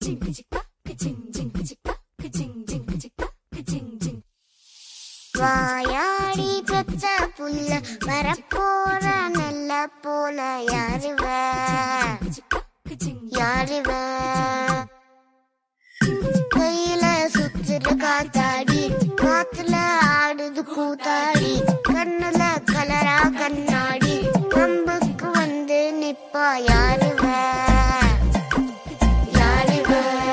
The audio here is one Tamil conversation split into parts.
வாயாடி பெத்த புல்ல வரப்போற நல்ல போல யாருவ யாருவ கையில சுத்துற காத்தாடி காத்துல ஆடுது கூத்தாடி கண்ணுல கலரா கண்ணாடி கம்புக்கு வந்து நிப்பா யாருவ யாருவ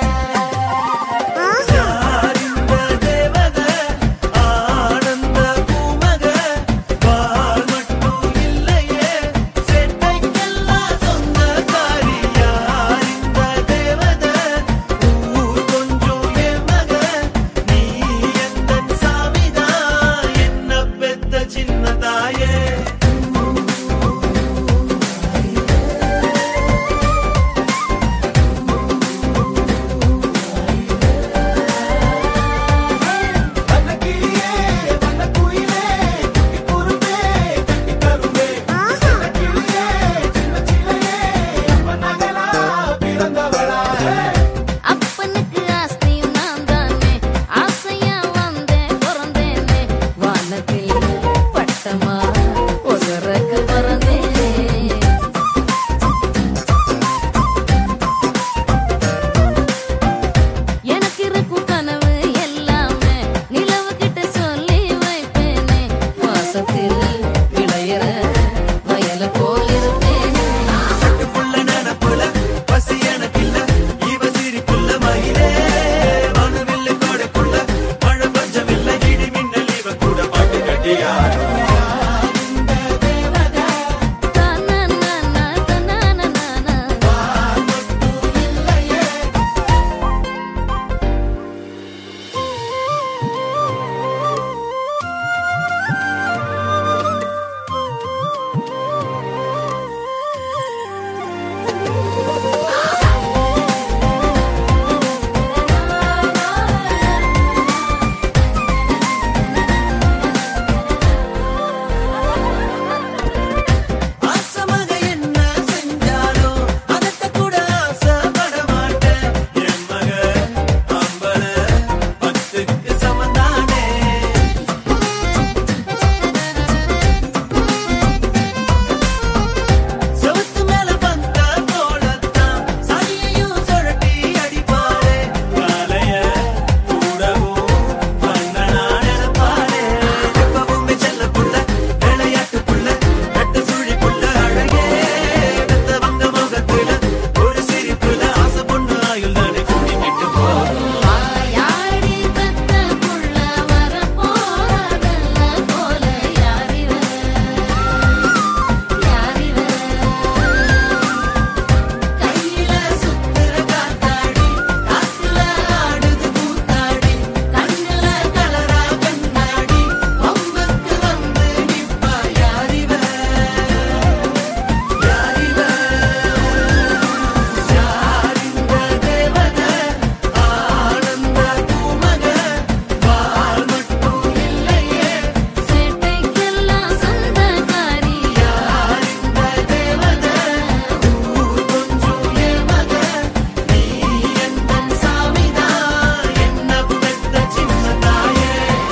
ஆஹா ஆனந்த தேவத ஆனந்த பூமக பால் மட்டும் இல்லையே செட்டைக்கெல்லாம் சொந்தக்காரி யார் இந்த தேவத ஊர் கொஞ்சம் என் மக நீ எந்த சாமிதான் என்ன பெத்த சின்ன தாயே வண்ணக்கிளியே வண்ணக்குயிலே குட்டி குரும்பே கட்டி கரும்பே ஆஹா கிளியே சின்ன சிலையே அப்ப நகலா பிறந்தவளா அப்பனுக்கு ஆஸ்தியும் நான் தானே ஆசையா வந்தேன் பிறந்தேனே வானத்தில் பட்டமா ஒசரக்கு பறந்தேனே எனக்கு இருக்கும் கனவு எல்லாமே நிலவு கிட்ட சொல்லி வைப்பேனே வாசத்தில் விளையிற வயல போல் இருப்பேனே புள்ள நனப்புல பசி எனக்கில்ல இவ சிரிப்புள்ள மயிலே மனுவில்ல கோடைக்குள்ள மழை பஞ்சமில்ல இடி மின்னல் இவ கூட பாட்டு கட்டியாடும் தனனன தனனனன ஆசமாக என்ன செஞ்சாலும் அதட்ட கூட ஆசைப்பட மாட்டேன் என் மக அம்பள பத்துக்கு சமந்தானே செவுத்து மேல வந்த போலத்தான் சனியையும் சுழட்டி அடிப்பாளே காலைய கூடவும் பண்ணனா நினைப்பாளே எப்பவுமே செல்ல புள்ள விளையாட்டு புள்ள நட்டு சுழி புள்ள அழகே வெத்தவங்க முகத்துல ஒரு சிரிப்புல ஆசை பொண்ணு ஆயுள் தானே கூட்டிக்கிட்டு போகும் ஆயாடி பெத்த புள்ள வரப்போறதல்ல போல யாரிவ யாரிவ கையில சுத்துற காத்தாடி காத்துல ஆடுது கூத்தாடி கண்ணுல கலரா கண்ணாடி கொம்புக்கு வந்து நிப்பா யாரிவ யாரிவ யாரிந்த தேவத ஆனந்த பூமக பால் மட்டும் இல்லையே சேட்டைக்கெல்லாம் சொந்தக்காரி யாரிந்த தேவத ஊர் கொஞ்சம் என் மக நீ எந்த சாமிதான் என்ன பெத்த சின்ன தாயே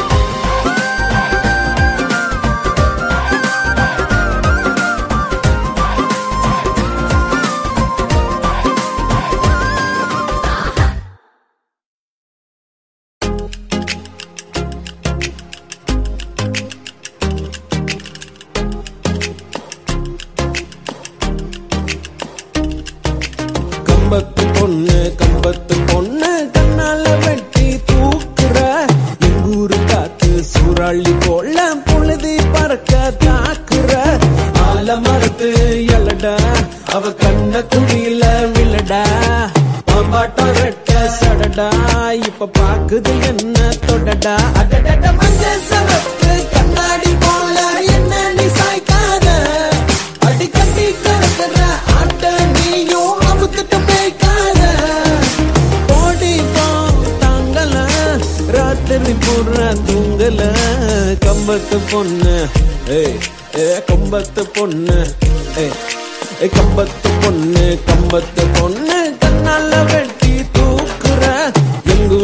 கம்பத்து பொண்ணு கம்பத்து பொண்ணு கண்ணால வெட்டி தூக்குற எங்கூரு காத்து சூறாளி போல பொழுதி பறக்க தாக்குற ஆல மரத்து எலடா அவ கண்ண குழியில விழடா பாம்பாட்டம் ரெட்ட சடடா இப்ப பாக்குது என்ன தொடடா அடடட மஞ்ச சவத்து கண்ணாடி போல என்ன நீ சாய்க்காத அடி கட்டி கறக்குற ஆட்ட நீயும் அவுத்துட்டு போய்க்காத ஓடி போ தாங்கல ராத்திரி பூரா தூங்கல கம்பத்து பொண்ணு ஏய் ஏ கம்பத்து பொண்ணு ஏய் ஏ கம்பத்து பொண்ணு கம்பத்து பொண்ணு கண்ணால வெட்டி தூ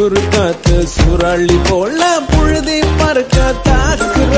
எங்கூரு காத்து சூறாளி போல புழுதி பறக்க தாக்குற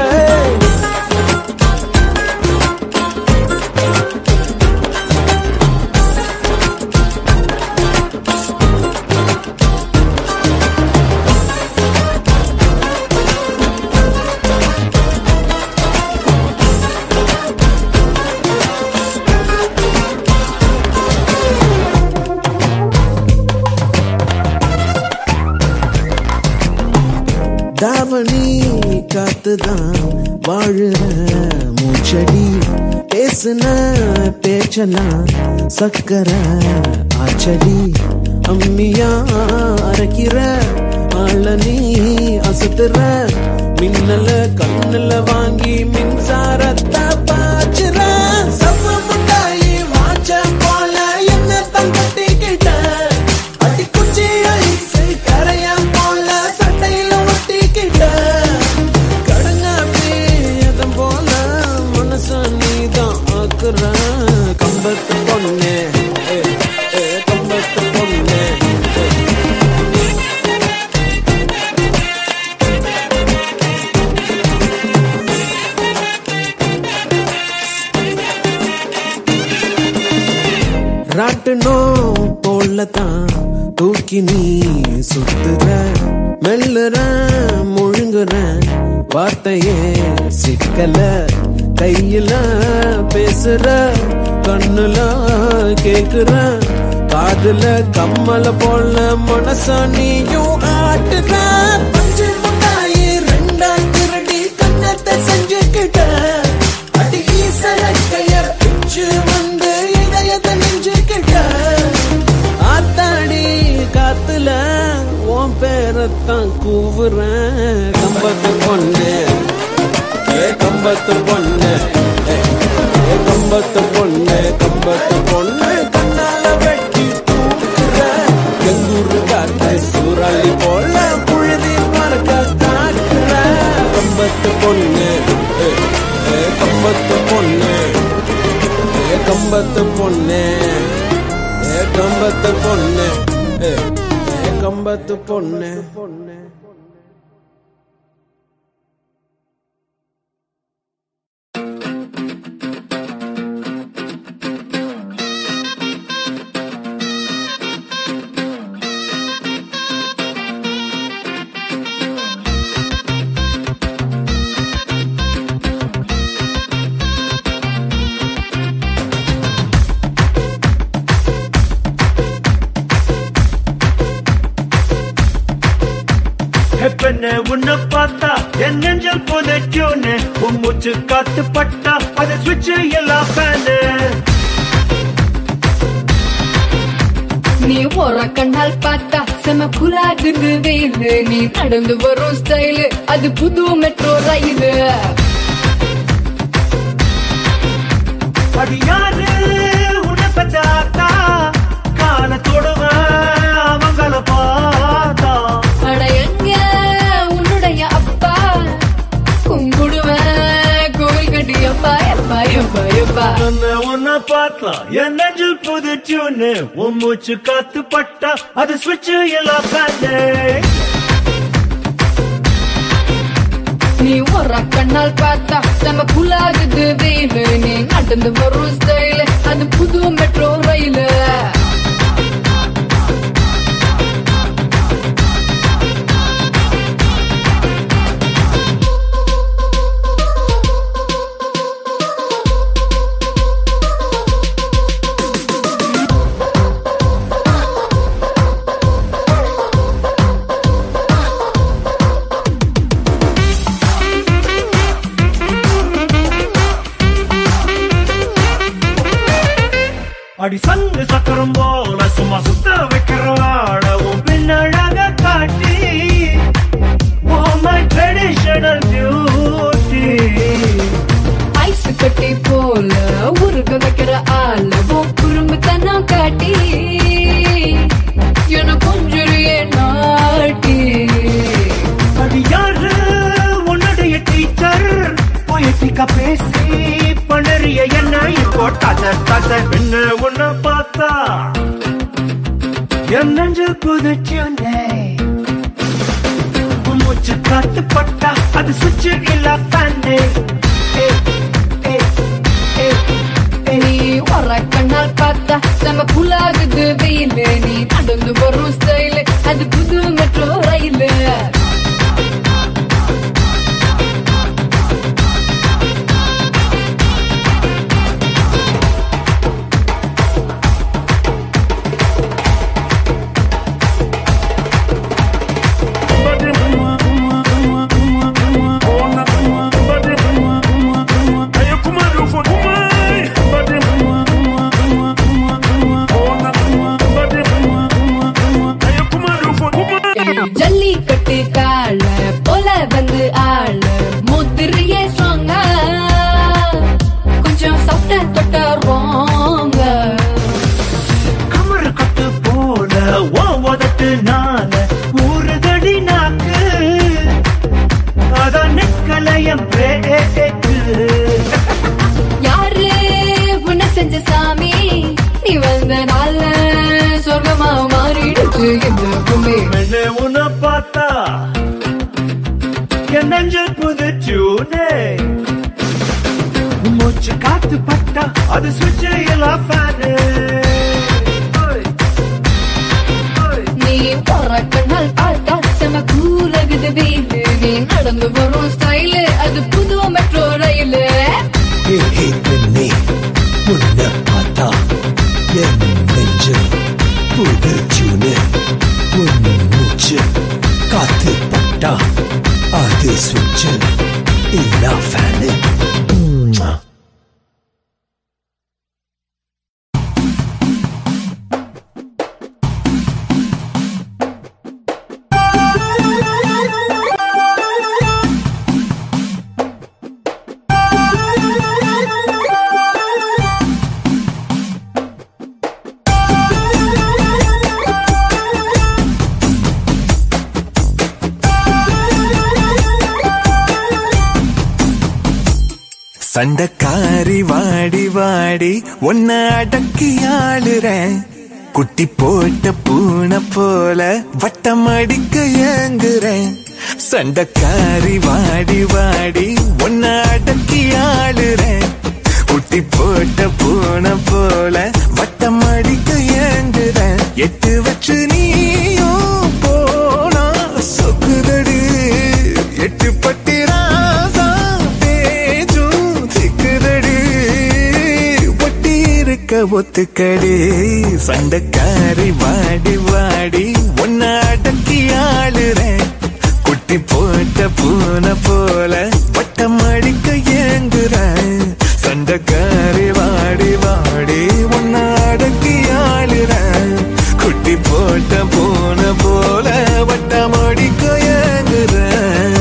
தாவணி காத்துதான் வாழுற மூச்சடி பேசுன பேச்செல்லாம் சக்கர ஆச்சடி அம்மியா அரைக்கிற ஆள நீ அசுத்துற மின்னல கண்ணுல வாங்கி மின்சாரத்தை பாய்ச்சுற சவ்வ முட்டாயி வாச்ச போல என்ன தங்கட்டிக்கிட்ட அடி குச்சி ஐசு கரைய போல சட்டையில ஒட்டிக்கிட்ட கடங்காப்பி அதன் போல மனச நீதான் ஆக்குற கம்பத்து பொண்ணு ஏ, ஏ, கம்பத்து பொண்ணு ஏ. ராட்டனோ போலதான் தூக்கி நீ சுத்துற மெல்லுற முழுங்குற வார்த்தையே சிக்கல கையில பேசுற கண்ணுல கேக்குற காதுல கம்மல போல மனச நீயும் ஆட்டுற பஞ்சு முட்டாயி ரெண்டா திருடி கண்ணத்தை செஞ்சுக்கிட்ட அடி ஈசல கையர் பிச்சு வந்து இதயத்தை நெஞ்சுக்கிட்ட ஆத்தாடி காத்துல உன் பேரத்தான் கூவுறேன் கம்பத்து பொண்ணு ஏ கம்பத்து பொண்ணு ஏ, ஏ கம்பத்து பொண்ணு கம்பத்து பொண்ணு கண்ணால வெட்டி தூக்குற எங்கூரு காத்து சூறாளி போல புழுதி மறக்க தாக்குற கம்பத்து பொண்ணு ஏ, ஏ கம்பத்து பொண்ணு ஏ கம்பத்து பொண்ணு ஏ கம்பத்து பொண்ணு ஏ, ஏ கம்பத்து பொண்ணு பொண்ணு பெண்ணு உன்னை பார்த்தா என் நெஞ்சல் புதைச்சோன்னு உன் மூச்சு காத்து பட்டா அதை சுவிட்ச் எல்லாம் ஃபேனு நீ ஒரு கண்ணால் பார்த்தா செம புலாகுது வெயிலு நீ நடந்து வரும் ஸ்டைலு அது புது மெட்ரோ ரயிலு அது யாரு உன்னை பெற்றாத்தா காலத்தோடுவ அவங்கள பார்த்தா அட எங்க உன்னுடைய அப்பா கும்பிடுவேன் கோவில் கட்டி எப்பா எப்பா எப்பா எப்பா உன்னை உன்னை பார்த்தா என் நெஞ்சில் புதைச்சோன்னு உன் மூச்சு காத்து பட்டா அது சுவிட்ச் எல்லாம் ஃபேனு நீ ஒரு கண்ணால் பார்த்தா செம புலாகுது வெயிலு நீ நடந்து வரும் ஸ்டைலு அது புது மெட்ரோ ரயிலு அடி சங்கு சக்கரம் போல சும்மா சுத்த வைக்கிறவாட உன் பின்னழக காட்டி Oh my traditional beauty ice கட்டி போல உருக வைக்கிற ஆள உன் குறும்புத்தனம் காட்டி என கொஞ்சுறிய நாட்டி அது யாரு உன்னுடைய டீச்சர் பொயட்டிக்கா பேசி பண்ணறிய என்ன இப்போ தத தத என்ன உன்னை பார்த்தா என் நெஞ்சு புதுச்சுனே மூச்சு காத்து பட்டா அது சுவிட்ச் இல்ல ஃபேனே நீ வர கண்ணால் பார்த்தா செம புலாகுது வெயிலு நீ நடந்து வரும் ஸ்டைலு அது புது மெட்ரோ ரயிலு ஜல்லிக்கட்டு கால போல வந்து ஆள முதிரிய ஸ்ட்ராங்கா கொஞ்சம் சாப்பிட்ட தொட்ட ரோங்க கமர் கட்டு போல ஓ உதட்டு நால ஒரு தடி நாக்கு அதான் நெக்கலையம் பிரேக்கு யாரு உன்னை செஞ்ச சாமி நீ வந்த நாள்ல சொர்க்கமா மாறிடுச்சு இந்த பூமி மெல்ல உன்னை பார்த்தா என் நெஞ்சல் புது டியூனே மூச்சு காத்து பட்டா அது சுவிட்ச் எல்லாம் ஃபேனே நீ போற கண்ணால் பார்த்தா செம கூலகுது வெயிலு நீ நடந்து வரும் ஸ்டைலு அது புது மெட்ரோ ரயிலு ஹே ஹே பெண்ணே உன்னை பார்த்தா என் நெஞ்சு புது ஜூனு உன் மூச்சு காத்து பட்டா அது சுவிட்சு இல்ல ஃபேனு சண்டக்காரி வாடி வாடி உன்னை அடக்கி ஆளுறேன் குட்டி போட்ட பூனை போல வட்டம் அடிக்க ஏங்குறேன் சண்டக்காரி வாடி வாடி உன்னை அடக்கி ஆளுறேன் குட்டி போட்ட பூனை போல வட்டம் அடிக்க ஏங்குறேன் எட்டு வச்சு நீயும் போனா சொக்குதடி எட்டு பட்டி ராசா பேச்சும் திக்குதடி ஒட்டி இருக்க ஒத்துக்கடி சண்டைக்காரி வாடி வாடி உன்னை அடக்கி ஆளுறேன் குட்டி போட்ட பூனை போல வட்டம் அடிக்க ஏங்குறேன் சண்டைக்காரி வாடி வாடி உன்னை அடக்கி ஆளுறேன் குட்டி போட்ட பூனை போல வட்டம் அடிக்க ஏங்குறேன்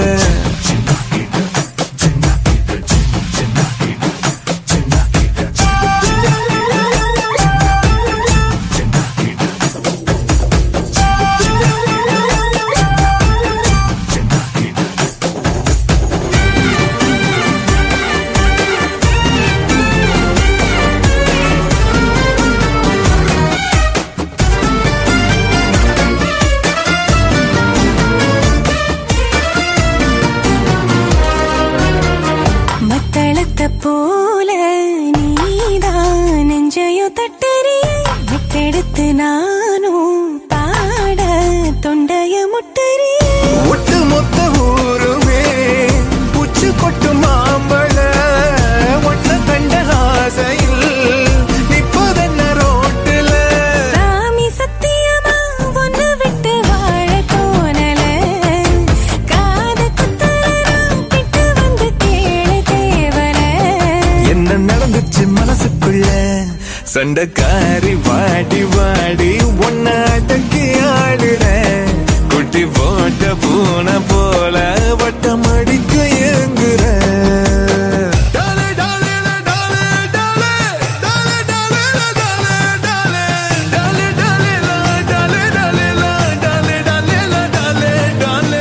மத்தளத்த போல நீதான் நெஞ்சையும் தட்டறிய விட்டெடுத்து நானும் பாட தொண்டைய முட்டறிய ஒட்டு மொத்த ஊருமே உச்சு கொட்டு மாம்பழ ஒன்ன கண்ட ஆசையில் நிப்பதென்ன ரோட்டுல சாமி சத்தியமா ஒன்னு விட்டு வாழ தோணல காது குத்தலாம் கிட்ட வந்து கேளு தேவல என்ன நடந்துச்சு மனசுக்குள்ள சண்டைக்காரி வாடி வாடி ஒன்ன அடக்கி ஆடுற குட்டி போட்ட பூனை போல வட்டம் அடிக்க ஏங்குற டாலே, டாலே, டாலே, டாலே, டாலே, டாலே, டாலே, டாலே, டாலே, டாலே, டாலே, டாலே, டாலே, டாலே, டாலே, டாலே.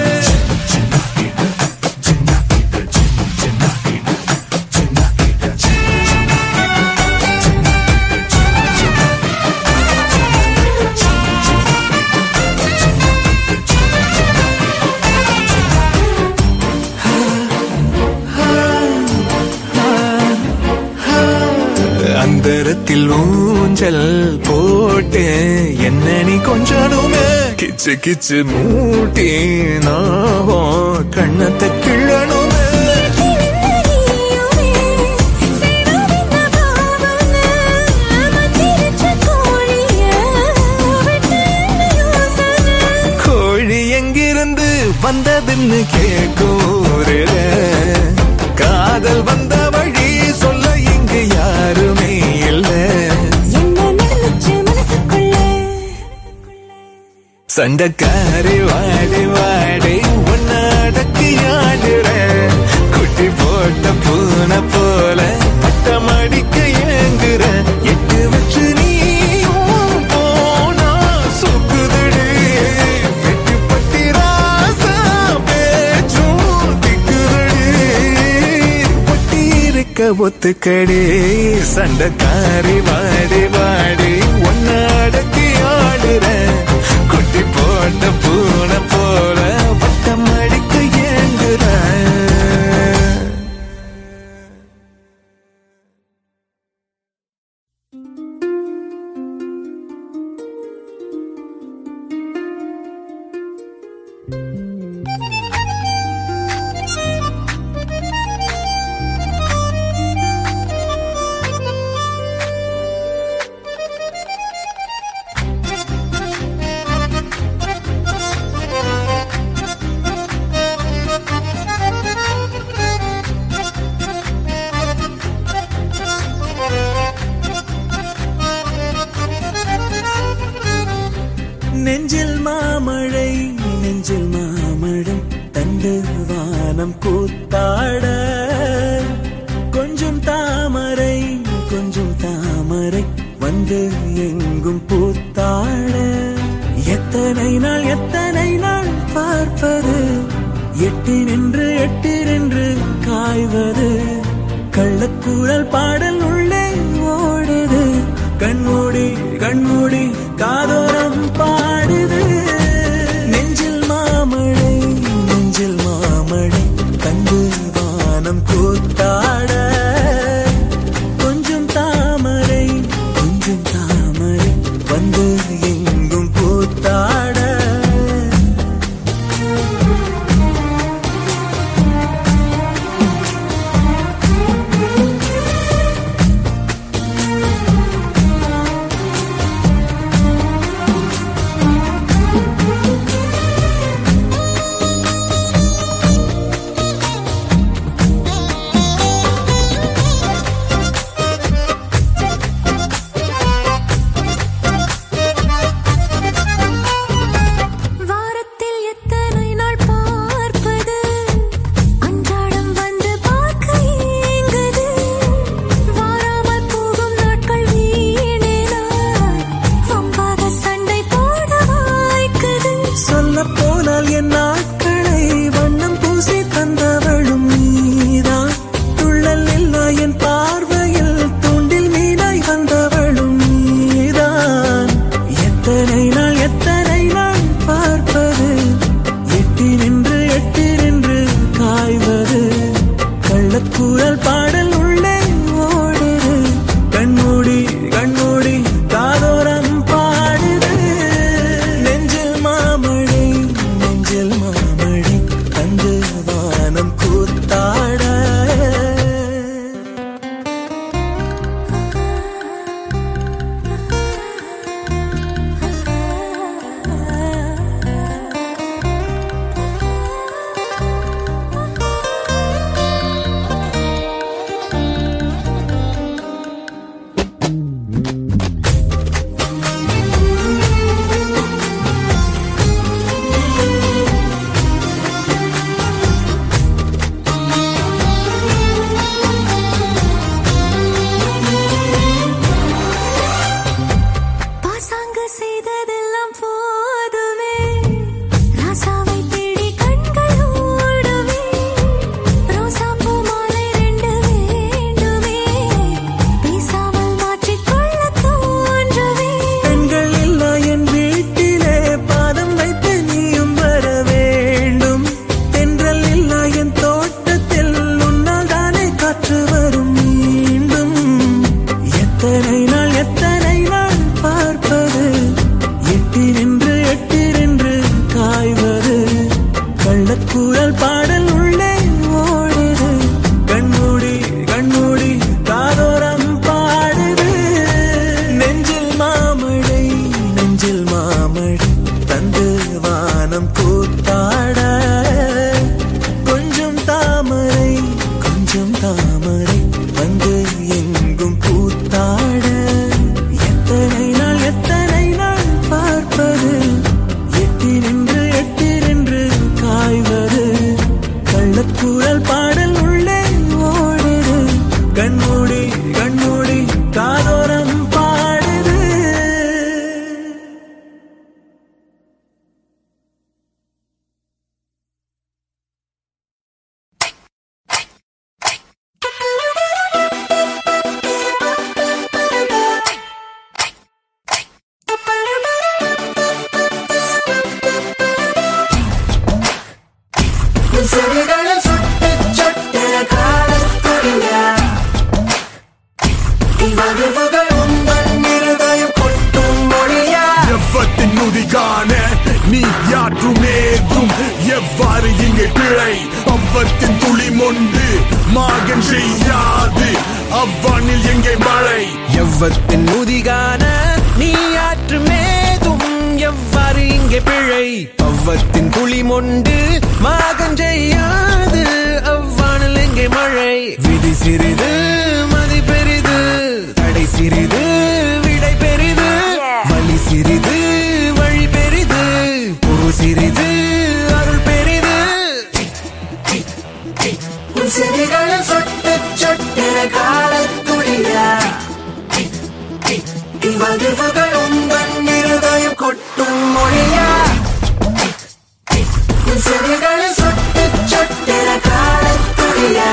ஆ அந்தரத்தில் ஊஞ்சல் போட்டு என்ன நீ கொஞ்சனுமே கிச்சு கிச்சு மூட்டி நாகம் கண்ணத்தை கிள்ளணுமே கோழி எங்கிருந்து வந்ததுன்னு கேட்கூருல காதல் வந்த வழி சொல்ல இங்கு யாருமே இல்லை சண்டக்காரி வாடி வாடி உன்னடக்கி ஆடுற குட்டி போட்ட பூனை போல பட்டம் அடிக்க ஏங்குற எட்டு வச்சு நீ போனா சுக்குதடி வெட்டி பட்டி ராசா பேச்சும் திக்குதடி ஒட்டி இருக்க ஒத்துக்கடி சண்டக்காரி வாடி வாடி ஒன்னடக்கி ஆடுற குட்டி போட்ட பூனை போல வட்டம் அடிக்க ஏங்குற நெஞ்சில் மாமழை நெஞ்சில் மாமழை தண்டு வானம் கூத்தாட கொஞ்சம் தாமரை கொஞ்சம் தாமரை வந்து எங்கும் பூத்தாட எத்தனை நாள் எத்தனை நாள் பார்ப்பது எட்டி நின்று எட்டி நின்று காய்வது கள்ளக்கூழல் பாடல் உள்ளே ஓடுது கண்மூடி கண்மூடி காதோரம் பாடுது நெஞ்சில் மாமழை நெஞ்சில் மாமழை கண்டு வானம் கூத்தாட கொஞ்சம் தாமரை கொஞ்சம் தாமரை வந்து எங்கும் பூத்தாட இவ்வகவுகள் உந்தன் இருதயம் கொட்டும் மொழியா எவ்வத்தின் நுதிகான நீ யாற்றும் நேர்க்கும் எவ்வாறு இங்கே பிழை அவ்வத்தின் துளி மொண்டு மாகன் செய்யாது அவ்வானில் எங்கே மழை எவ்வத்தின் முதிகான நீ ஆற்று மேதும் எவ்வாறு இங்கே பிழை அவ்வத்தின் துளி மொண்டு மாகம் செய்யாது அவ்வானில் எங்கே மழை விதி சிறிது மதி பெரிது தடை சிறிது விடை பெரிது வழி சிறிது வழி பெரிது பொரு சிறிது அருள் பெரிது உன் செவிகளில் சொட்டு சொட்டின காலத்துளியா இவ்வகவுகள் உந்தன் இருதயம் கொட்டும் மொழியா உன் செவிகளில் சொட்டு சொட்டின காலத்துளியா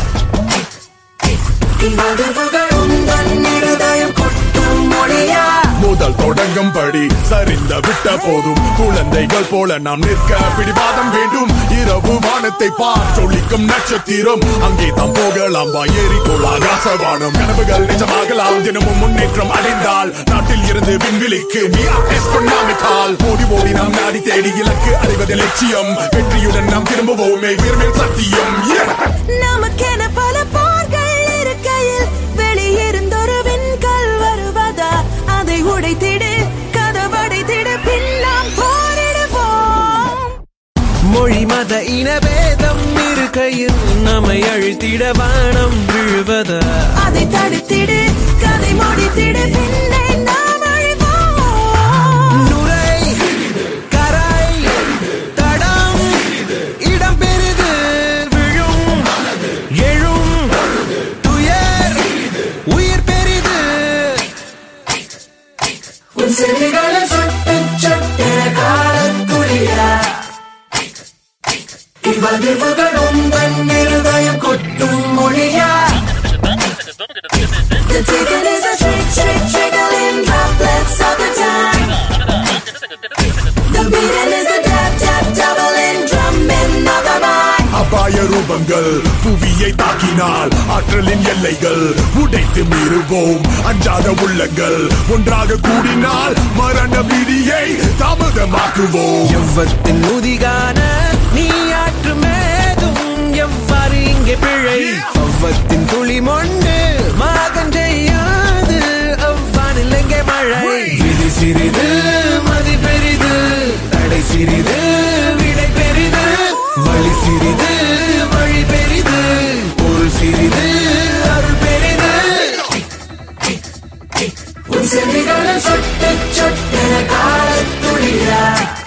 இவ்வகவுகள் உந்தன் இருதயம் கொட்டும் மொழியா முதல் தொடங்கும் படி சரிந்த விட்ட போதும் குழந்தைகள் போல நாம் நிற்க பிடிவாதம் வேண்டும் இரவு வானத்தை பார் சொல்லிக்கும் நட்சத்திரம் அங்கே தாம் போகலாம் வா ஏறிக்கொள் ஆகாசவானம் கனவுகள் நிஜமாகலாம் தினமும் முன்னேற்றம் அடைந்தால் நாட்டில் இருந்து விண்வெளிக்கு நீ எஸ்பொன்னாமிக்கால் ஓடி ஓடி நாம் நாடி தேடி இலக்கு அடைவது லட்சியம் வெற்றியுடன் நாம் திரும்புவோமே உயர்மேல் சத்தியம் Yeah! நமக்கென பல போர்கள் இருக்கையில் வெளியிருந்தொரு விண்கல் வருவதா அதை உடைத்திடு கதவடைத்திடு பின் நாம் போரிடுவோம் மொழி மத இனபேதம் இருக்கையில் நம்மை அழுத்திட வானம் விழுவதா அதை தடுத்திடு கதை முடித்திடு பின்னே நாம் அழிவோம் நுரை கரை தடம் இடம் பெரிது விழும் எழும் துயர் உயிர் பெரிது உன் செவிகளில் சொட்டு சொட்டின காலத்துளியா இவ்வதிவுகள் உந்தன் இருதயம் கொட்டும் மொழியா The ticket is a trick, trick, trickling droplets of the time. The beating is the tap, tap, doubling, drumming of the mind. அபாய ரூபங்கள் புவியை தாக்கினால் ஆற்றலின் எல்லைகள் உடைத்து மீறுவோம் அஞ்சாத உள்ளங்கள் ஒன்றாக கூடினால் மரண பிடியை தாமதமாக்குவோம் எவ்வத்தின் முதிகான நீ ஆற்று மேதும் எவ்வாறு இங்கே பிழை அவ்வத்தின் துளி மொண்டு மாகம் செய்யாது அவ்வானில் எங்கே மழை விதி சிறிது மதி பெரிது தடை சிறிது விடை பெரிது வழி சிறிது வழி பெரிது ஒரு சிறிது அருள் பெரிது உன் செவிகளில் சொட்டு சொட்டின காலத்துளியா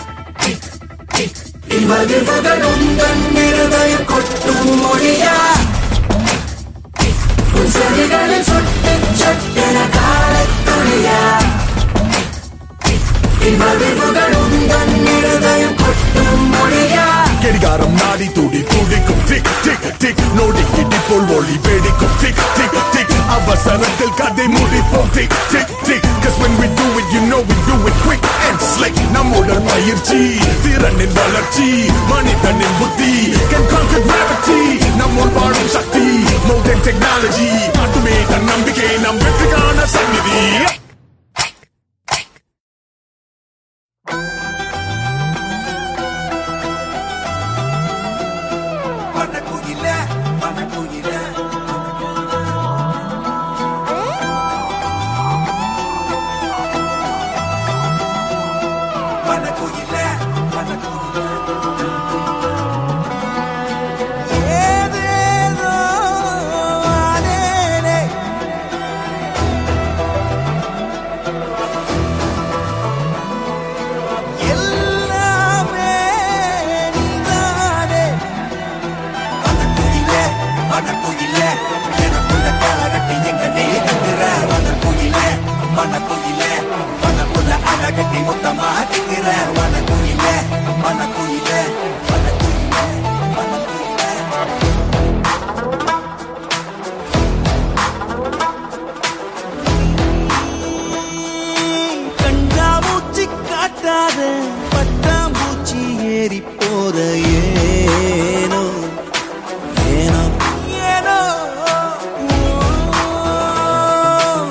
இவ்வதிவுகள் உந்தன் இருதயம் கொட்டும் மொழியா உன் செவிகளில் சொட்டு சொட்டின காலத்துளியா இவ்வதிவுகள் உந்தன் இருதயம் கொட்டும் மொழியா கடிகாரம் நாடி துடி துடிக்கும் டிக் டிக் டிக் நோடி இடி போல் ஒளி வெடிக்கும் டிக் டிக் டிக் அவசரத்தில் கதை முடிப்போம் tick tick tick cause when we do it you know we do it quick and slick நம்முடன் பயிற்சி திறனின் வளர்ச்சி மனிதனின் புத்தி can conquer gravity நம்முள் வாழும் சக்தி modern technology மட்டுமே தன் நம்பிக்கை நம் வெற்றிக்கான சந்நிதி கண்ணாமூச்சி காட்டாத பட்டாம்பூச்சி ஏறி போத ஏனோ ஏனோ ஏனோ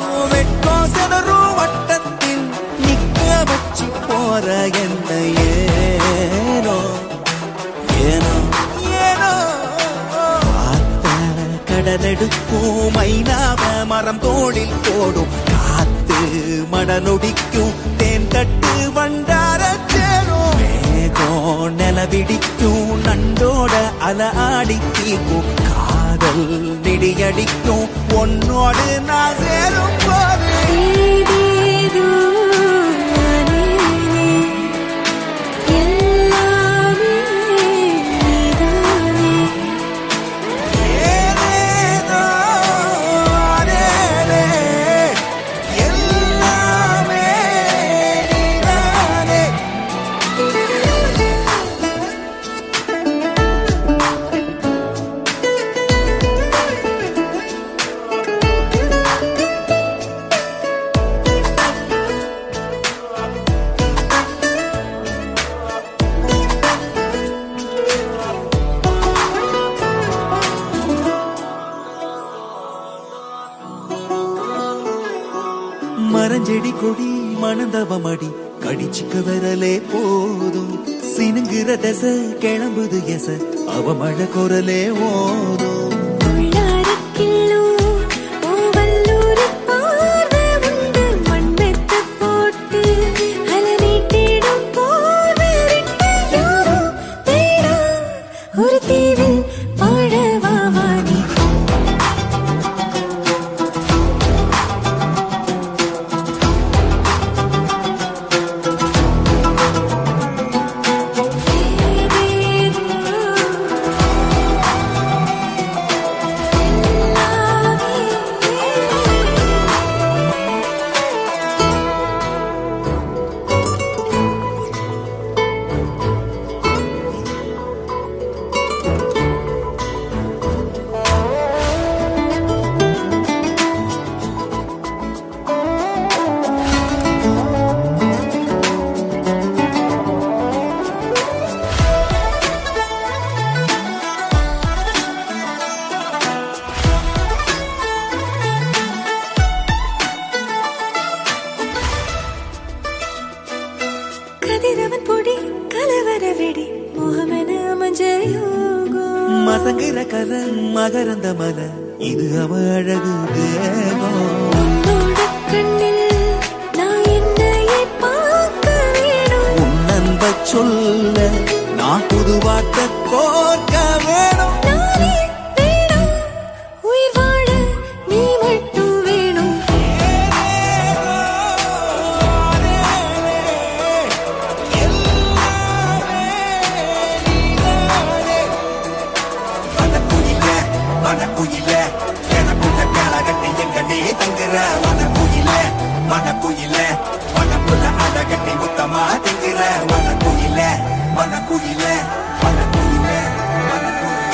என்ன ஏனோ ஏனோ ஏனோ பார்த்த கடலெடுக்கும் மைனாவ மரம் தோளில் போடும் காத்து மடநொடிக்கும் தேன் தட்டு வண்டார சேரும் மேகம் நிலவிடிக்கும் நண்டோட அல ஆடி தீக்கும் காதல் நிடியடிக்கும் உன்னோடு நான் சேரும் போது ஏதேதோ அனேனே எல்லாமே நீதானே ஏதேதோ அனேனே, எல்லாமே நீதானே. மரஞ்செடி கொடி மணந்தவமடி கடிச்சுக்க வரலே போதும் சினுங்குற தச கிளம்புது எச அவ மழை குரலே ஓதும் உள்ளாரக்கில்லோ ஓவல்லூரி பார்வை உண்டு மண்மெத்த போட்டு அல நீட்டிடும் போர்வெறிட்டு யாரோ தேடா ஒரு தீவில் வாழவாவா நீ கதிரவன் பொடி கலவர வெடி மோகமென அமைஞ்ச யோகம் மசங்குற கல மகரந்த மல இது அவ அழகு தேகம் உன்னோட கண்ணில் நான் என்னையே பார்க்க வேணும் உன் அன்ப சொல்ல நான் புது வார்த்தை கோர்க்க வேணும் நானே வேணும் உயிர் வாழ நீ மட்டும் வேணும் வனக்குயில வனக்குயில எனக்குள்ள காலகட்டி எங்க நீ தங்குற வனக்குயில வனக்குயில வனக்குள்ள அழகட்டி முத்தமா திங்குற வனக்குயில வனக்குயில வனக்குயில வனக்குயில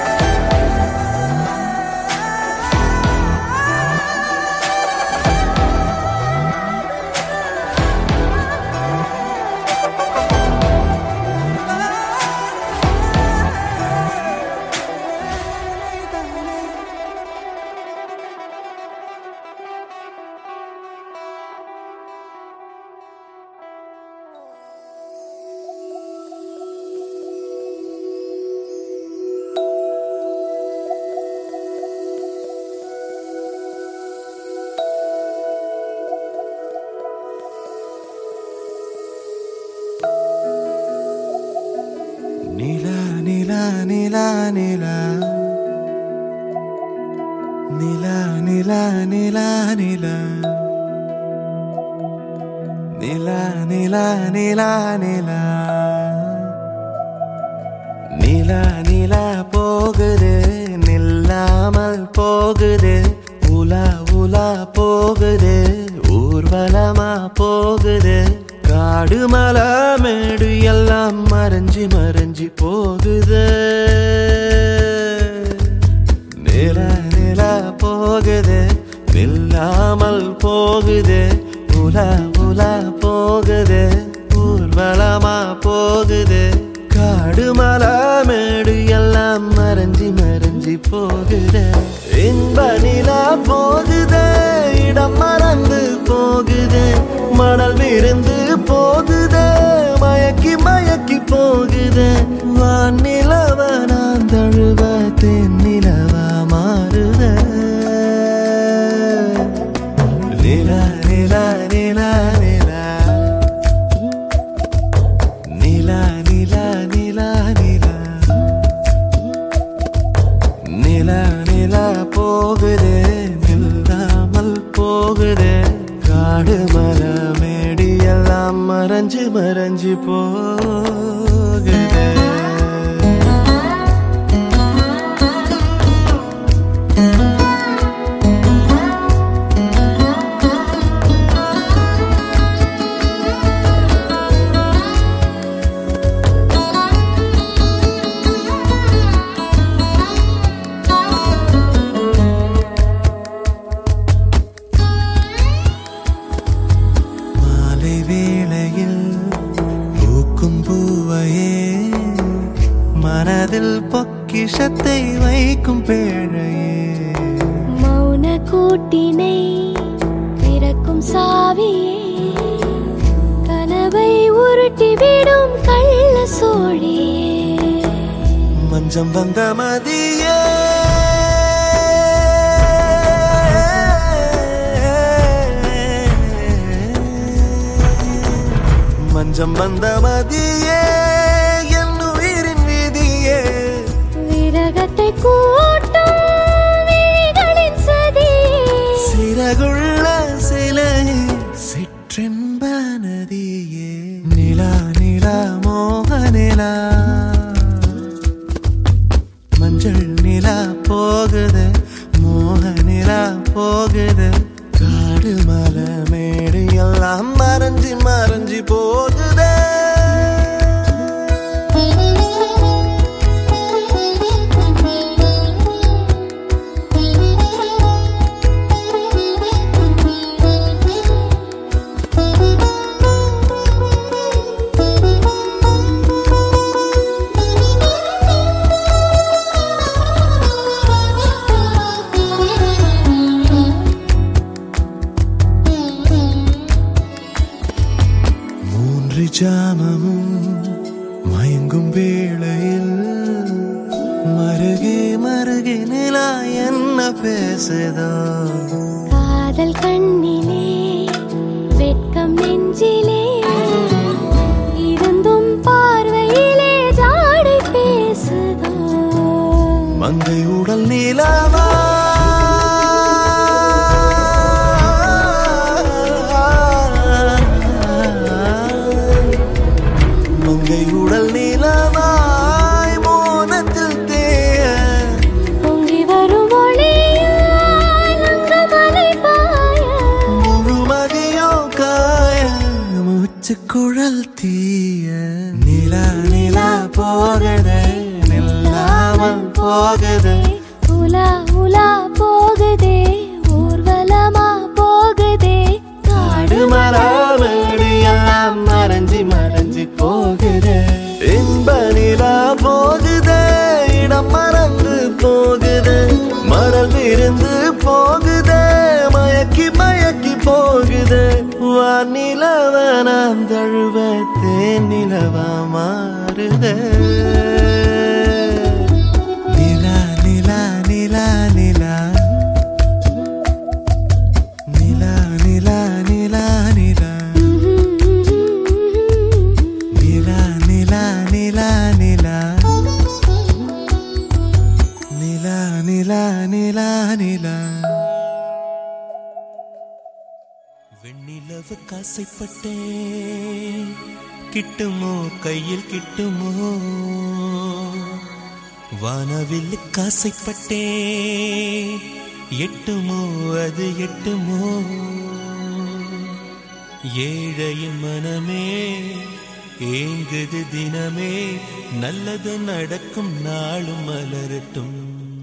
நிலா நிலா நிலா நிலா நிலா நிலா நிலா நிலா நிலா நிலா நிலா நிலா நிலா நிலா போகுது நில்லாமல் போகுது உலா உலா போகுது ஊர்வலமா போகுது காடு மலை மேடு எல்லாம் மறைஞ்சி மறைஞ்சி போகுது நிலா நிலா போகுது நில்லாமல் போகுது உலா உலா போகுது ஊர்வலமா போகுது காடு மலை மேடு எல்லாம் மறைஞ்சி மறைஞ்சி போகுது இன்ப நிலா போகுது இடம் மறந்து போகுது மணல் விருந்து போகுது நிலா நிலா நிலா நிலா நிலா நிலா நிலா நிலா நிலா நிலா போகுதே நில்லாமல் போகுதே காடு மர மேடி எல்லாம் மறைஞ்சு மறைஞ்சு போகுதே மாலை வேளையில் பூக்கும் பூவையே மனதில் பொக்கிஷத்தை வைக்கும் பேழையே மௌன கூட்டினை திறக்கும் சாவியே கனவை உருட்டிவிடும் கள்ள சோழியே மஞ்சம் வந்த மதியே மஞ்சம் வந்த மதியே என் உயிரின் விதியே விரகத்தை கூட்டும் விழிகளின் சதியே சிறகுள்ள சிலை சிற்றென்ப நதியே நிலா நிலா மோக நிலா மஞ்சள் நிலா போகுது மோக நிலா போகுது காடு மலை மேடு எல்லாம் மறைஞ்சு மறைஞ்சு போகுதே மூன்று ஜாமமும் மயங்கும் வேளையில் மருகே மருகே நிலா என்ன பேசுதோ காதல் கண்ணிலே வெட்கம் நெஞ்சிலே இருந்தும் பார்வையிலே ஜாடை பேசுதோ மங்கை உடல் நீலவா மங்கை உடல் நீலவாய் மோனத்தில் தேய பொங்கி வரும் ஒளியால் அங்கு மலை பாய முழுமதியோ காய மூச்சு குழல் தீய நிலா நிலா போகுதே நில்லாமல் போகுதே உலா உலா போகுதே ஊர்வலமா போகுதே காடு மராமடி எல்லாம் மறைஞ்சி மறைஞ்சி போகுதே இன்ப நிலா போகுதே இடம் மறந்து போகுதே மரல் விருந்து போகுதே மயக்கி மயக்கி போகுதே வானிலவ நாம் தழுவ தேன் நிலவா மாறுதே நிலா நிலா நிலா நிலா நிலா நிலா நிலா நிலா நிலா நிலா நிலா நிலா நிலா நிலா நிலா நிலா வெண்ணிலவு காசைப்பட்டேன் கிட்டுமோ கையில் கிட்டுமோ வானவில் காசைப்பட்டேன் எட்டுமோ அது எட்டுமோ ஏழையின் மனமே ஏங்குது தினமே நல்லது நடக்கும் நாளும் மலரட்டும்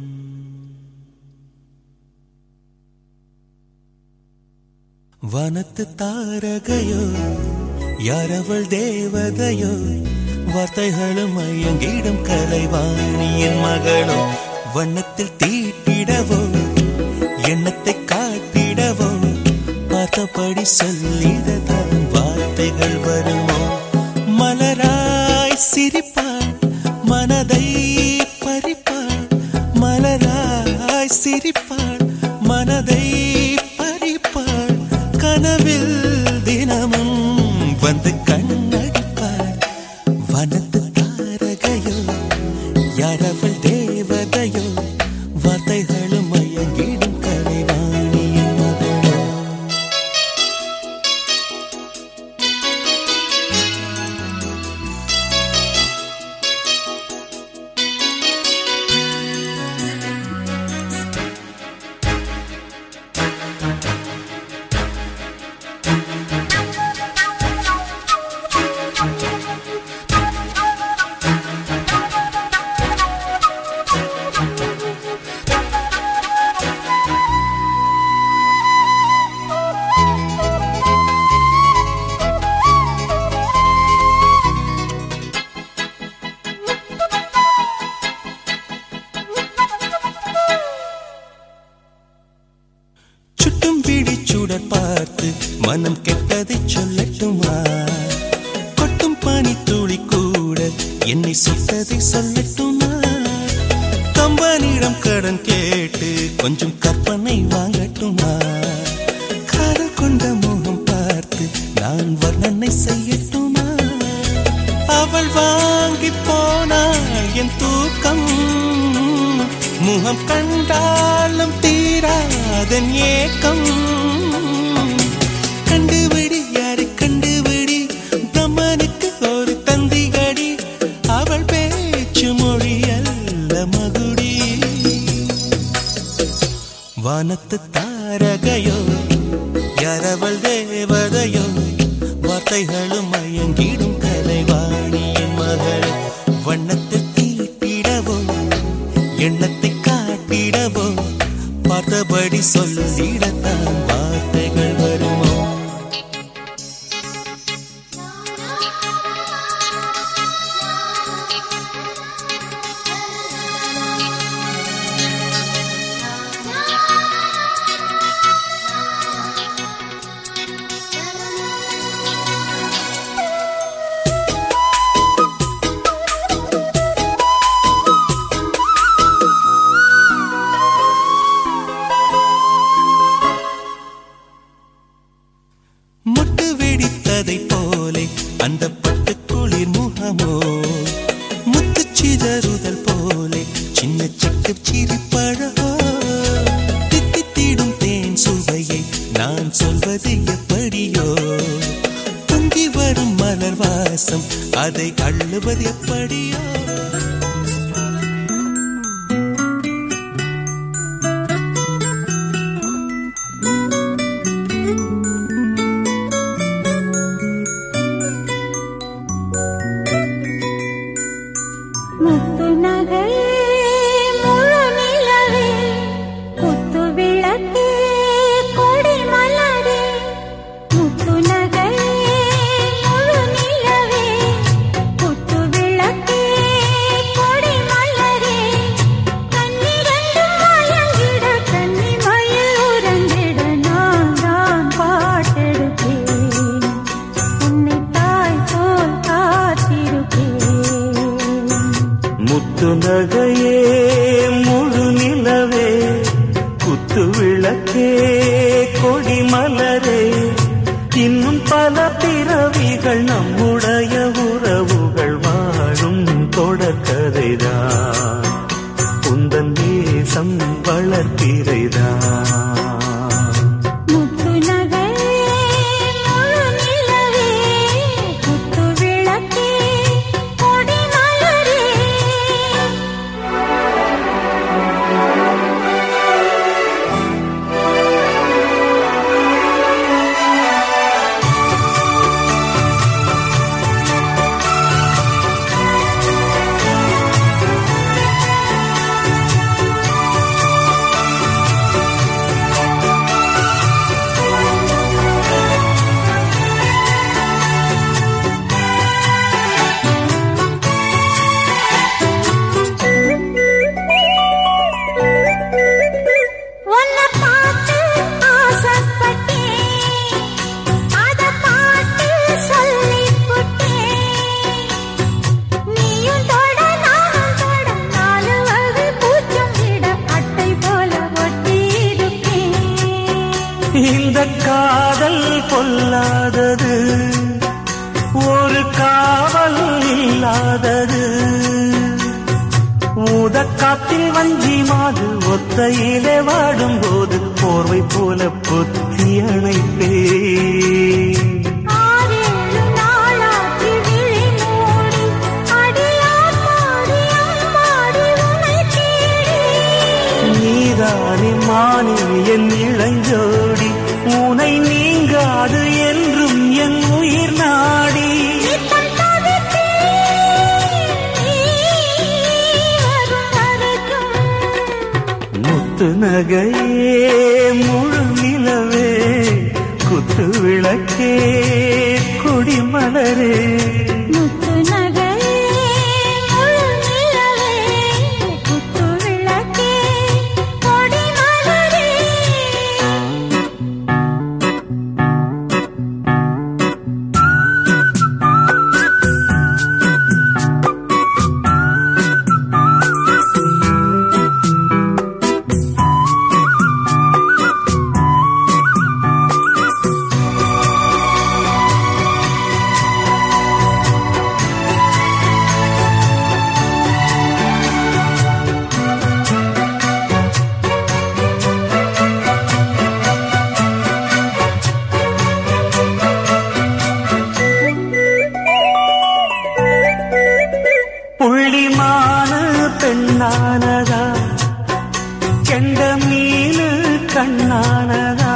வனத்து தாரகையோ யாரவள் தேவதையோ வார்த்தைகளும் மயங்கிடும் கலைவாணியின் மகளோ வண்ணத்தில் தீட்டிடவோ எண்ணத்தை காட்டிடவோ பார்த்தபடி சொல்லிடதான் வார்த்தைகள் வருமோ மலராய் சிரிப்பாள் மனதை பறிப்பாள் மலராய் சிரிப்பாள் மனதை பறிப்பாள் கனவில் தினமும் வந்து கண்ணடிப்பார் வனத்து தாரகையோ யாரவள் தேவதையோ வார்த்தைகளும் மயங்கிடும் கலைவாணியின் மகளோ சுட்டும் விழி சுடர் பார்த்து மனம் கெட்டதை சொல்லட்டுமா கொட்டும் பனி துளி கூட என்னை சுட்டதை சொல்லட்டுமா கம்பனிடம் கடன் கேட்டு கொஞ்சம் கற்பனை வாங்கட்டுமா காதல் கொண்ட முகம் பார்த்து நான் வர்ணனை செய்யட்டுமா அவள் வாங்கி போனாள் என் தூக்கம் முகம் கண்டாலும் தீராதன் ஏக்கம் கண்டுபிடி யாரை கண்டுபிடி பிரம்மனுக்கு ஒரு தந்திகடி அவள் பேச்சு மொழி அல்ல மகுடி வானத்து தாரகையோ யாரவள் தேவதையோ வார்த்தைகளும் மயங்கிடும் கலைவாணியின் மகள் வண்ணத்தை தீட்டிடவோ எண்ணத்தை காட்டிடவோ பார்த்தபடி சொல்லிடத்தான் வார்த்தைகள் வருமோ முட்டு வெடித்ததை போலே அந்த பட்டு குளிர் முகமோ முத்து சிதறுதல் போலே சின்ன சிட்டு சிரிப்பழகோ தித்தித்திடும் தேன் சுவையை நான் சொல்வது எப்படியோ பொங்கி வரும் மலர் வாசம் அதை அள்ளுவது எப்படியோ முத்து நகை முழு நிலவே குத்து விளக்கே கொடி மலரே முத்து நகை முழு நிலவே குத்து விளக்கே கொடி மலரே கண்ணிரண்டும் மயங்கிட கன்னி மயில் உறங்கிட நான் தான் பாட்டெடுப்பேன் உன்னை தாய் போல் காத்திருப்பேன் முத்து நகையே முழு நிலவே குத்து விளக்கே கொடி மலரே இன்னும் பல பிறவிகள் நம்முடைய உறவுகள் வாழும் தொடர்கதைதான் உந்தன் நேசம் வளர்ப்பிறைதான் முத்து நகை முழு நிலவே குத்து விளக்கே கொடி மலரே முத்து பொல்லாதது ஒரு காவல் இல்லாதது ஊதக்காத்தில் வஞ்சி மாது ஒத்தையிலே வாடும் போது போர்வை போல பொத்தி அணைப்பே ஆறேழு நாளாகி விழி மூடி அடியார் பாடி அம்மாடி உனை தேடி நீதானே மானே என் இளஞ்சோடி உனை நீங்காது என்றும் என் உயிர் நாடி நித்தம் தவித்தேன் நீ வரும் வரைக்கும் முத்து நகையே முழு நிலவே குத்து விளக்கே கொடிமலரே முத்து நகையே முழு நிலவே குத்து விளக்கே கொடி மலரே புள்ளிமானு பெண்ணானதா கெண்ட மீனு கண்ணானதா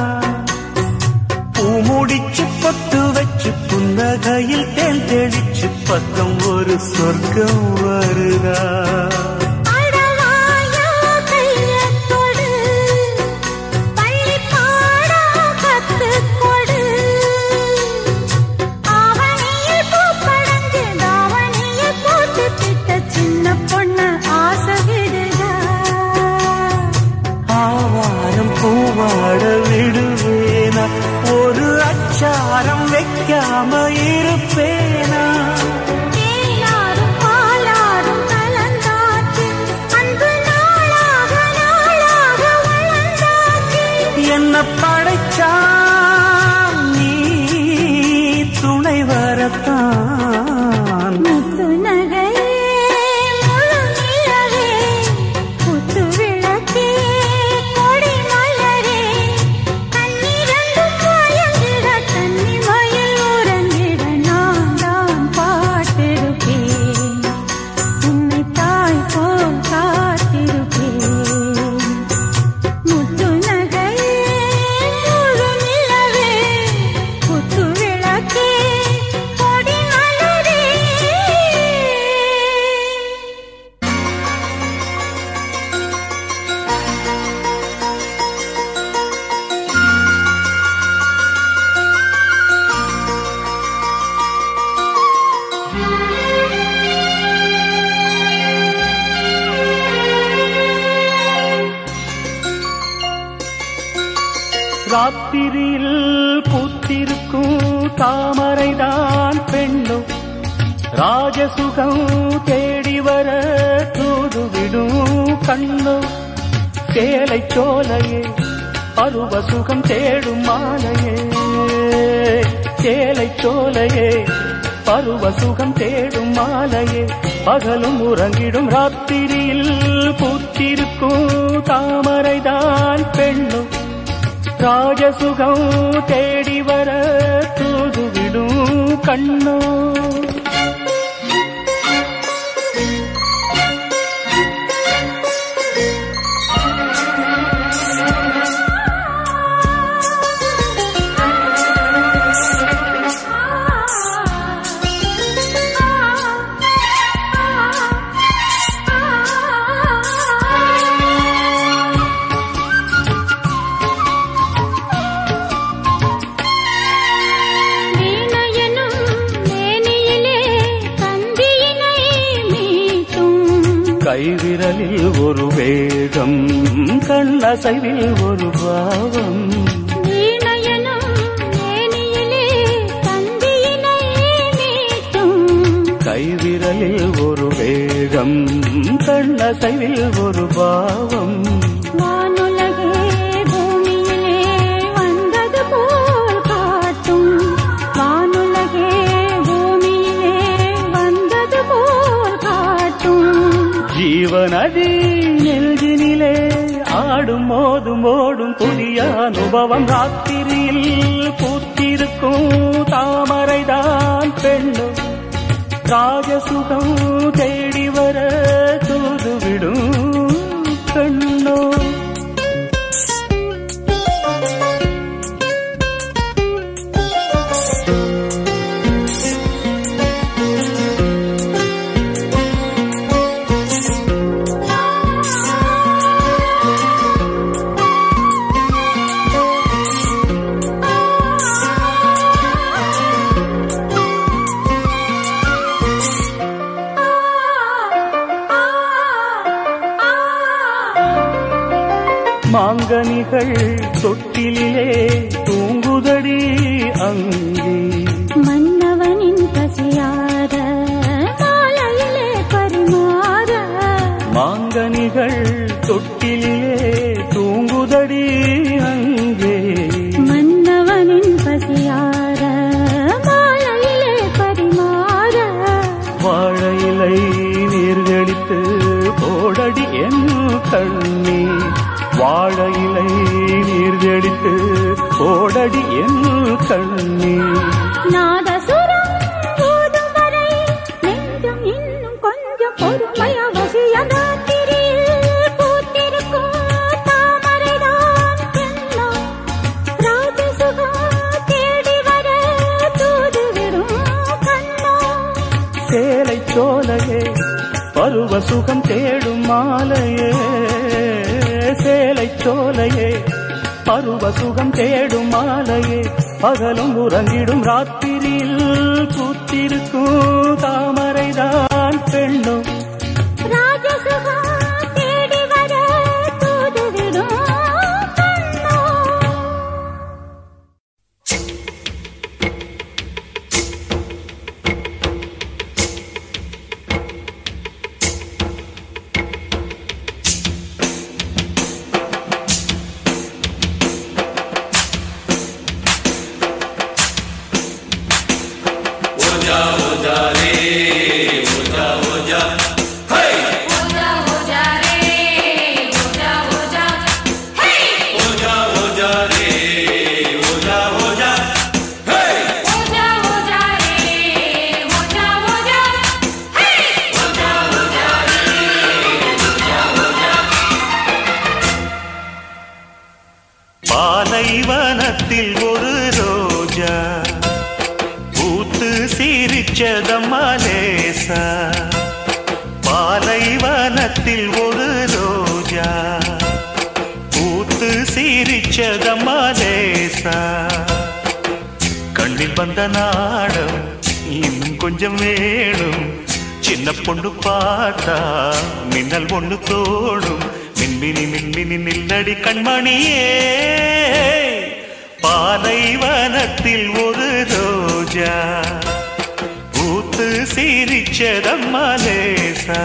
பூ முடிச்சு பொட்டு வச்சு புன்னகையில் தேன் தெளிச்சு பக்கம் ஒரு சொர்க்கம் வருதா அடவாயா கையத் தொடு பள்ளி பாடா கத்துக் கொடு ஆவணியில் பூ படஞ்சு தாவணியில் போட்டு திட்ட சின்ன பொண்ணு ஆசை விடுதா ஆவாரம் பூவாட விடுவேனா ஒரு அச்சாரம் வைக்காம இருப்பேனா தேனாரும் பாலாரும் கலந்தாச்சு அன்பு நாளாக நாளாக வளர்ந்தாச்சு என்ன படைச்சா நீ துணை வரத்தான் முத்து நகையே முழு நிலவே குத்து விளக்கே கொடி மலரே கண்ணிரண்டும் மயங்கிட கன்னி மயில் உறங்கிட நான் தான் பாட்டிருப்பேன் உன்னை தாய் போல் காத்திருப்பேன் முத்து நகையே முழு நிலவே குத்து விளக்கே கொடி மலரே ராத்திரியில் பூத்திருக்கும் தாமரைதான் பெண்ணும் ராஜசுகம் தேடி வர தூதுவிடும் கண்ணும் சேலை சோலையே பருவ சுகம் தேடும் மாலையே சேலை சோலையே பருவ சுகம் தேடும் மாலையே பகலும் உறங்கிடும் ராத்திரியில் பூத்திருக்கும் தாமரைதான் பெண்ணும் ராஜசுகம் தேடி வர தூதுவிடும் கண்ணோ வீணையனும் மேனியிலே கந்தியினை மீட்டும் கைவிரலில் ஒரு வேகம் கண்ணசைவில் ஒரு பாவம் வீணையனும் மேனியிலே கந்தியினை மீட்டும் கைவிரலில் ஒரு வேகம் கண்ணசைவில் ஒரு பாவம் வானுலகே பூமியிலே வந்தது போல் ஜீவநதி நெஞ்சினிலே ஆடும் மோதும் ஓடும் புதிய அனுபவம் ராத்திரியில் பூத்திருக்கும் தாமரைதான் பெண்ணும் ராஜசுகம் தேடி வர தூதுவிடும் கண்ணோ மாங்கனிகள் தொட்டிலே தூங்குதடி அங்கே மன்னவனின் பசியார மாலையிலே பரிமாற மாங்கனிகள் தொட்டிலே தூங்குதடி அங்கே மன்னவனின் பசியார மாலையிலே பரிமாற வாழையிலை நீர்களித்து போடடி என் கண்ணே வாழையிலை நீர்களித்து போடடி என் கண்ணே நாதசுரம் ஊதும் வரை நெஞ்சம் இன்னும் கொஞ்சம் பொறுமை அவசியம் ராத்திரியில் பூத்திருக்கும் தாமரைதான் எண்ணம் ராஜசுகம் தேடி வர தூதுவிடும் கண்ணம் சேலை சோலையே பருவ சுகம் தேடும் மாலையே சேலை சோலையே பருவ சுகம் தேடும் மாலையே பகலும் உறங்கிடும் ராத்திரியில் பூத்திருக்கும் தாமரைதான் பெண்ணும் ராஜசுகம் தேடி வர தூதுவிடும் கண்ணம் பாலைவனத்தில் ஒரு ரோஜா பூத்து சிரிச்சதம்மா லேசா பாலைவனத்தில் ஒரு ரோஜா பூத்து சிரிச்சதம்மா லேசா கண்ணில் வந்த நாடம் இன்னும் கொஞ்சம் வேணும் சின்ன பொண்ணு பார்த்தா மின்னல் ஒண்ணு தோடும் மின்மினி மின்மினி நில்லடி கண்மணியே பாலைவனத்தில் ஒரு ரோஜா பூத்து சிரிச்சதம்மா லேசா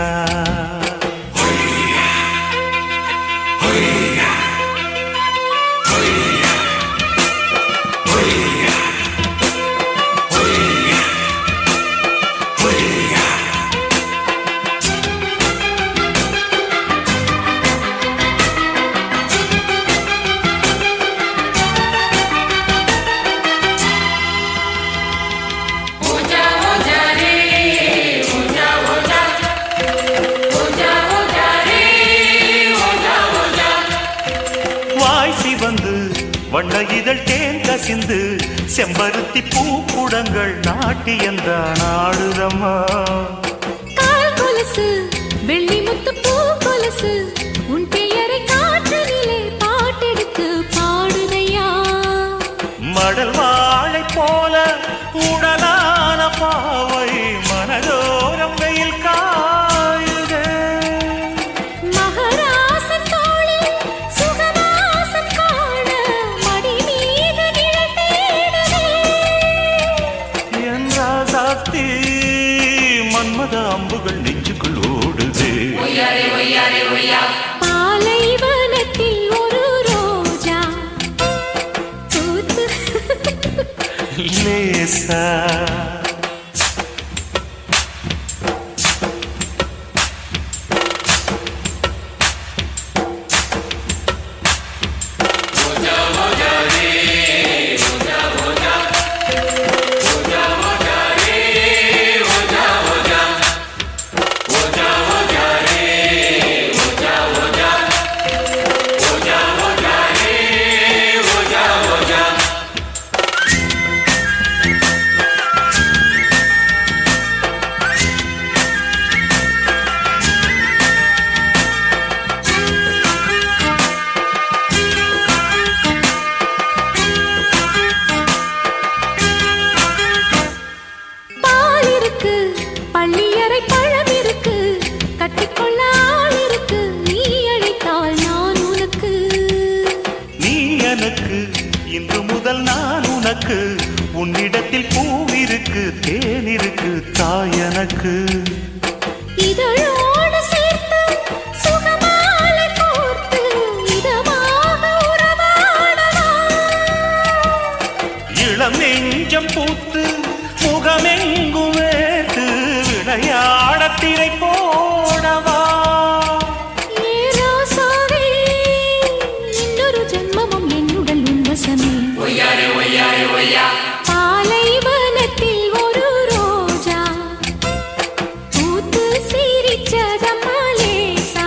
வாய் சிவந்து வண்ண இதழ் தேன் கசிந்து செம்பருத்தி பூக்குடங்கள் நாட்டியந்தான் ஆடுதம்மா கால் கொலுசு வெள்ளி முத்து பூ கொலுசு உன் பெயரை காற்றினிலே பாட்டெடுத்து பாடுதையா மடல் வாழை போல உடலான பாவை மனதோரம் வெயில் காயுதே மகராசன் தோளில் சுகவாசம் காண மடி மீது நிழல் தேடுதே என் ராசாத்தி மன்மத அம்புகள் நெஞ்சுக்குள் ஓடுதே பாலைவனத்தில் ஒரு ரோஜா பூத்து லேசா உனக்கு உன்னிடத்தில் பூவிருக்கு தேனிருக்கு தாயனக்கு இதழோடு சேர்த்து சுகமாலை கோர்த்து இதமாக உறவாடவா இளம் நெஞ்சம் பூத்து முகமெங்கும் வேர்த்து விளையாட திரை போடவா ஏ ரோசாவே இன்னொரு ஜென்மமும் என்னுடன் உன்வசமே பாலைவனத்தில் ஒரு ரோஜா பூத்து சிரிச்சதம்மா லேசா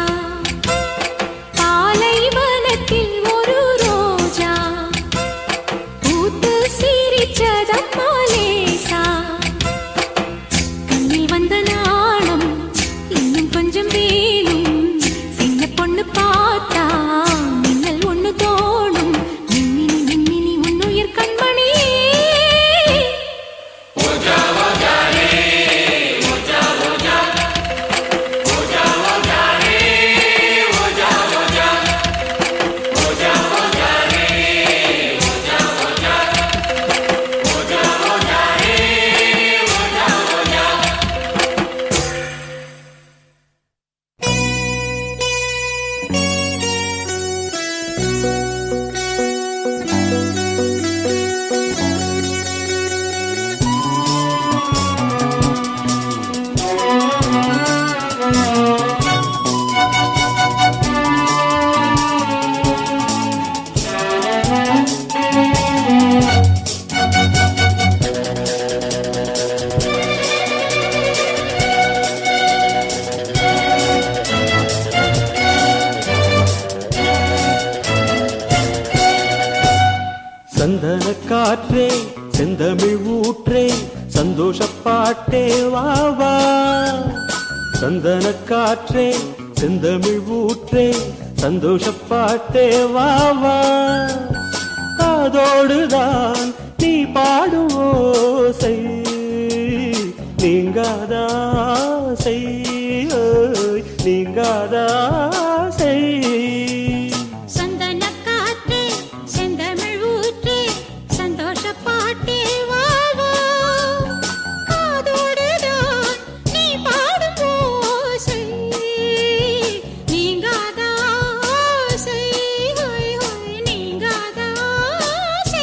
பாலைவனத்தில் ஒரு ரோஜா பூத்து சிரிச்சதம்மா லேசா கண்ணில் வந்த நாணம் இன்னும் கொஞ்சம் வேணும் சின்ன பொண்ணு பார்த்தா மின்னல் ஒண்ணு தோணும் மின்மினி மின்மினி உன்னுயிர் கண்மணி சந்தன காற்றே செந்தமிழ் ஊற்றே சந்தோஷ பாட்டே வா வா சந்தன காற்றே செந்தமிழ் ஊற்றே சந்தோஷ பாட்டே வா வா அதோடுதான் நீ பாடும் ஓசை நீங்காதாசை ஓய், நீங்காதாசை சந்தன காற்றே செந்தமிழ் ஊற்றே சந்தோஷ பாட்டே வாழ்வா காதோடுதான் நீ பாடும் ஓசை நீங்காத ஆசை ஹோய் ஹோய் நீங்காத ஆசை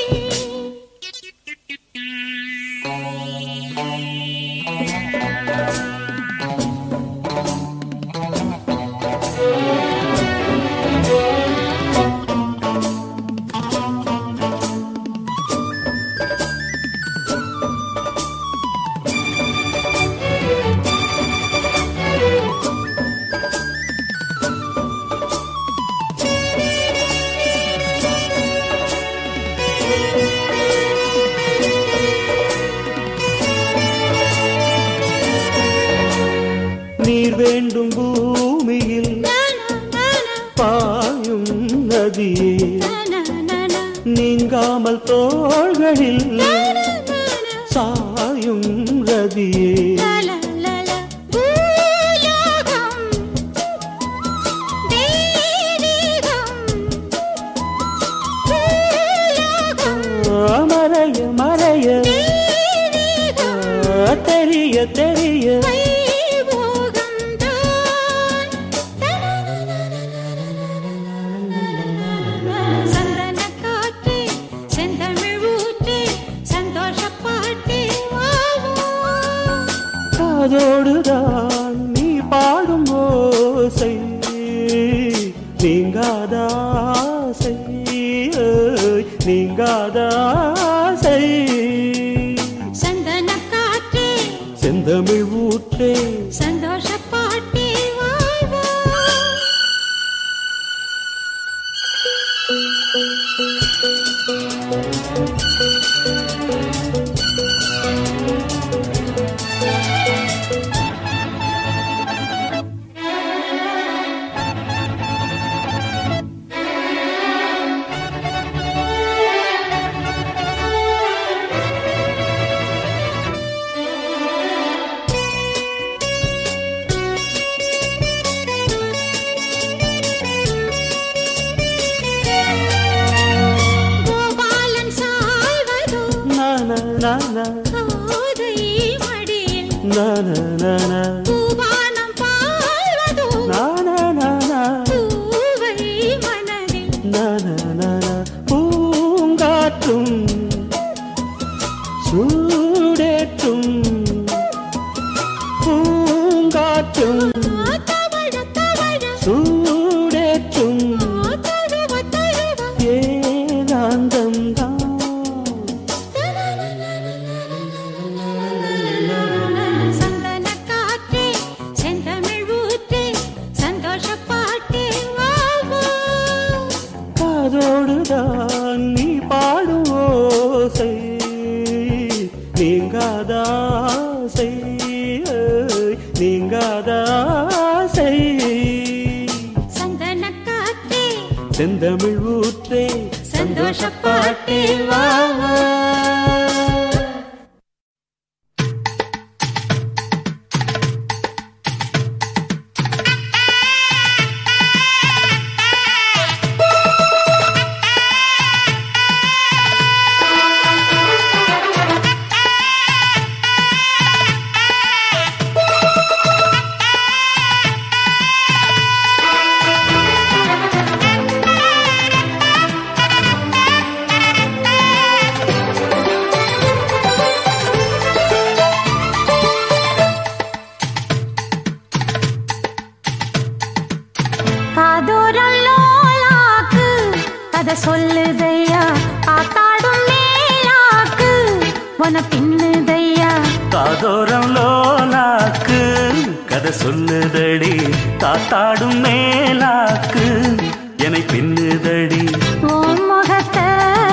நீர் வேண்டும் பூமியில் பாயும் நதியே நீங்காமல் தோள்களில் சாயும் ரதியே மறைய மறைய தெரிய தெரிய சந்தன காற்றே செந்தமிழ் ஊற்றே சந்தோஷ பாட்டே வாழ்வா அதோடுதான் நீ பாடும் ஓசை நீங்காதாசை ஏய், நீங்காதாசை சந்தன காற்றே செந்தமிழ் ஊற்றே சந்தோஷ பாட்டே வாழ்வா கோபாலன் சாய்வ நானா கோதை மடியில் நானா நானா பூவானம் பாய்வதோ நானா நானா பூவை மனதில் நானா நானா பூங்காற்றும் சூடேற்றும் பூங்காற்றும் தவழ தவழ சூடேற்றும் தழுவ தழுவ ஏகாந்தம் தான் சந்தன காற்றே செந்தமிழ் ஊற்றே சந்தோஷ பாட்டே வா வா காதோடுதான் நீ பாடும் ஓசை நீங்காதாசை நீங்காதாசை சந்தன காற்றே செந்தமிழ் ஊற்றே சந்தோஷ பாட்டே வா வா காதோரல்லோலாக்கு கதை சொல்லுதையா ஆத்தாடும் மேலாக்கு உன பின்னுதையா காதோரம் லோலாக்கு கதை சொல்லுதடி காத்தாடும் மேலாக்கு என்னை பின்னுதடி உன் முகத்தை